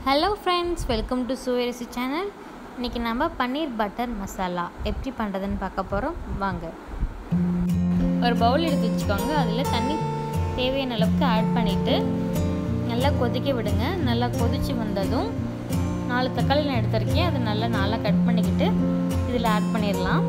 hello friends welcome to சுவேரசி channel இன்றைக்கி நம்ம பன்னீர் பட்டர் மசாலா எப்படி பண்ணுறதுன்னு பார்க்க போகிறோம் வாங்க ஒரு பவுல் எடுத்து வச்சுக்கோங்க அதில் தண்ணி தேவையான அளவுக்கு ஆட் பண்ணிவிட்டு நல்லா கொதிக்க விடுங்க நல்லா கொதித்து வந்ததும் நாலு தக்காளி நான் எடுத்திருக்கேன் அதை நல்லா நாளாக கட் பண்ணிக்கிட்டு இதில் ஆட் பண்ணிடலாம்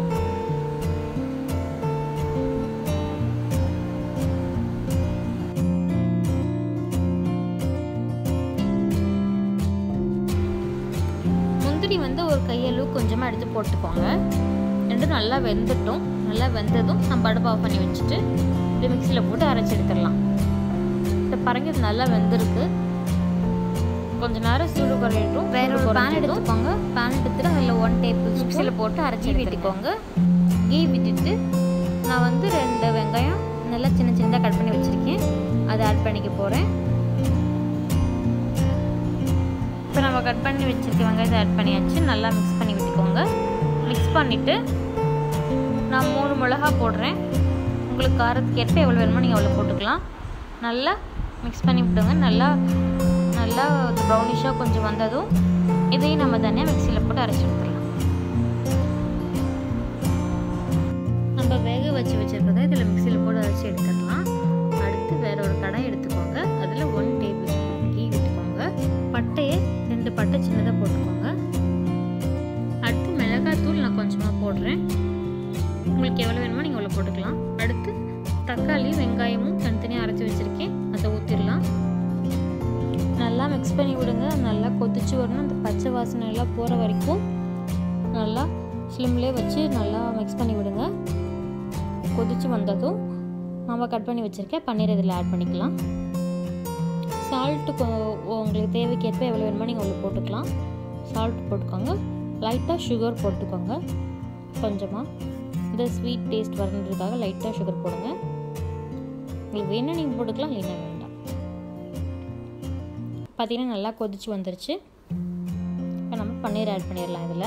முந்திரி வந்து ஒரு கையளவு கொஞ்சமாக எடுத்து போட்டுக்கோங்க ரெண்டும் நல்லா வெந்துட்டும் நல்லா வெந்ததும் நம்ம அடுப்பு ஆஃப் பண்ணி வச்சுட்டு இப்படி மிக்சியில் போட்டு அரைச்சி எடுத்துடலாம் இந்த பரங்கி இது நல்லா வெந்திருக்கு கொஞ்ச நேரம் சூடு குறையட்டும் வேற ஒரு பேன் எடுத்துக்கோங்க பேன் எடுத்துட்டு அதில் ஒன் டேபிள் மிக்சியில் போட்டு அரைச்சி விட்டுக்கோங்க கீ விட்டுட்டு நான் வந்து ரெண்டு வெங்காயம் நல்லா சின்ன சின்னதாக கட் பண்ணி வச்சுருக்கேன் அதை ஆட் பண்ணிக்க போகிறேன் இப்போ நம்ம கட் பண்ணி வச்சுருக்க வெங்காயத்தை ஆட் பண்ணியாச்சு நல்லா மிக்ஸ் பண்ணி விட்டுக்கோங்க மிக்ஸ் பண்ணிவிட்டு நான் மூணு மிளகா போடுறேன் உங்களுக்கு காரத்துக்கு ஏற்ப எவ்வளோ வேணுமோ நீங்கள் அவ்வளோ போட்டுக்கலாம் நல்லா மிக்ஸ் பண்ணி விட்டுங்க நல்லா நல்லா ப்ரௌனிஷாக கொஞ்சம் வந்ததும் இதையும் நம்ம தனியாக மிக்சியில் போட்டு அரைச்சி எடுத்துடலாம் நம்ம வேக வச்சு வச்சுருக்கதை இதில் மிக்சியில் போட்டு அரைச்சி எடுத்துடலாம் அடுத்து வேற ஒரு கடாய் எடுத்துக்கோங்க அதில் ஒன் டேபிள் ஸ்பூன் கீ விட்டுக்கோங்க பட்டையை ரெண்டு பட்டை சின்னதாக போட்டுக்கோங்க அடுத்து மிளகாத்தூள் நான் கொஞ்சமாக போடுறேன் உங்களுக்கு எவ்வளோ வேணுமோ நீங்கள் எவ்வளோ போட்டுக்கலாம் அடுத்து தக்காளி வெங்காயமும் தனித்தனியாக அரைச்சி வச்சுருக்கேன் அதை ஊற்றிடலாம் நல்லா மிக்ஸ் பண்ணி விடுங்க நல்லா கொதிச்சு வரணும் அந்த பச்சை வாசனை எல்லாம் போகிற வரைக்கும் நல்லா ஸ்லிம்லேயே வச்சு நல்லா மிக்ஸ் பண்ணி விடுங்க கொதிச்சு வந்ததும் நம்ம கட் பண்ணி வச்சுருக்கேன் பன்னீர் இதில் ஆட் பண்ணிக்கலாம் சால்ட்டு உங்களுக்கு தேவைக்கேற்ப எவ்வளோ வேணுமோ நீங்கள் அவ்வளோ போட்டுக்கலாம் சால்ட் போட்டுக்கோங்க லைட்டாக சுகர் போட்டுக்கோங்க கொஞ்சமாக இந்த ஸ்வீட் டேஸ்ட் வரணுன்றதுக்காக லைட்டாக சுகர் போடுங்க உங்களுக்கு வேணால் நீங்கள் போட்டுக்கலாம் இல்லைன்னா வேண்டாம் பார்த்தீங்கன்னா நல்லா கொதிச்சு வந்துருச்சு இப்போ நம்ம பன்னீர் ஆட் பண்ணிடலாம் இதில்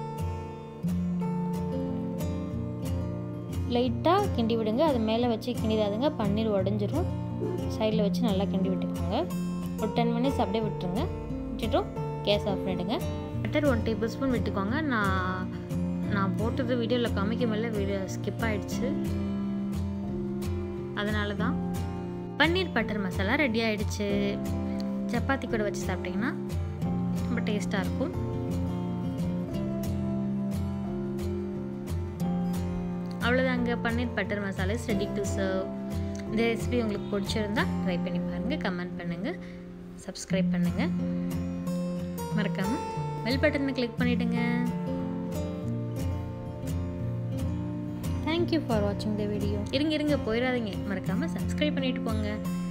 லைட்டாக கிண்டி விடுங்க அது மேலே வச்சு கிண்டிடாதுங்க பன்னீர் உடஞ்சிரும் சைடில் வச்சு நல்லா கிண்டி விட்டுக்கோங்க ஒரு டென் மினிட்ஸ் அப்படியே விட்டுருங்க விட்டுட்டும் கேஸ் ஆஃப் பண்ணிவிடுங்க பட்டர் ஒன் டேபிள் ஸ்பூன் விட்டுக்கோங்க நான் நான் போட்டது வீடியோவில் காமிக்க மேலே வீடியோ ஸ்கிப் ஆகிடுச்சு அதனால தான் பன்னீர் பட்டர் மசாலா ரெடி ஆகிடுச்சு சப்பாத்தி கூட வச்சு சாப்பிட்டிங்கன்னா ரொம்ப டேஸ்ட்டாக இருக்கும் அவ்வளோதாங்க paneer butter masala is ready to serve இந்த ரெசிபி உங்களுக்கு பிடிச்சிருந்தா ட்ரை பண்ணி பாருங்கள் கமெண்ட் பண்ணுங்கள் சப்ஸ்கிரைப் பண்ணுங்கள் மறக்காமல் பெல் பட்டனை கிளிக் பண்ணிவிடுங்க தேங்க்யூ ஃபார் வாட்சிங் த வீடியோ இருங்க இருங்க போயிடாதீங்க மறக்காமல் சப்ஸ்கிரைப் பண்ணிட்டு போங்க